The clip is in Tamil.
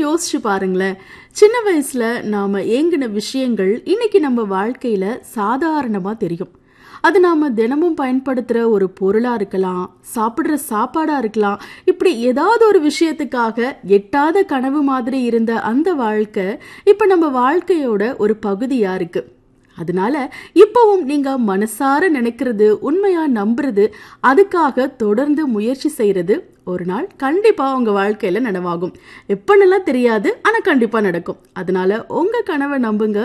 யோசிச்சு பாருங்களேன் சின்ன வயசுல நாம ஏங்கின விஷயங்கள் இன்னைக்கு நம்ம வாழ்க்கையில சாதாரணமா தெரியும் அது நாம தினமும் பயன்படுத்துற ஒரு பொருளா இருக்கலாம் சாப்பிடுற சாப்பாடா இருக்கலாம் இப்படி ஏதாவது ஒரு விஷயத்துக்காக எட்டாத கனவு மாதிரி இருந்த அந்த வாழ்க்கை இப்ப நம்ம வாழ்க்கையோட ஒரு பகுதியா இருக்கு அதனால இப்பவும் நீங்க மனசார நினைக்கிறது உண்மையா நம்புறது அதுக்காக தொடர்ந்து முயற்சி செய்யறது ஒரு நாள் கண்டிப்பா உங்க வாழ்க்கையில நனவாகும் எப்பன்னெல்லாம் தெரியாது ஆனா கண்டிப்பா நடக்கும் அதனால உங்க கனவை நம்புங்க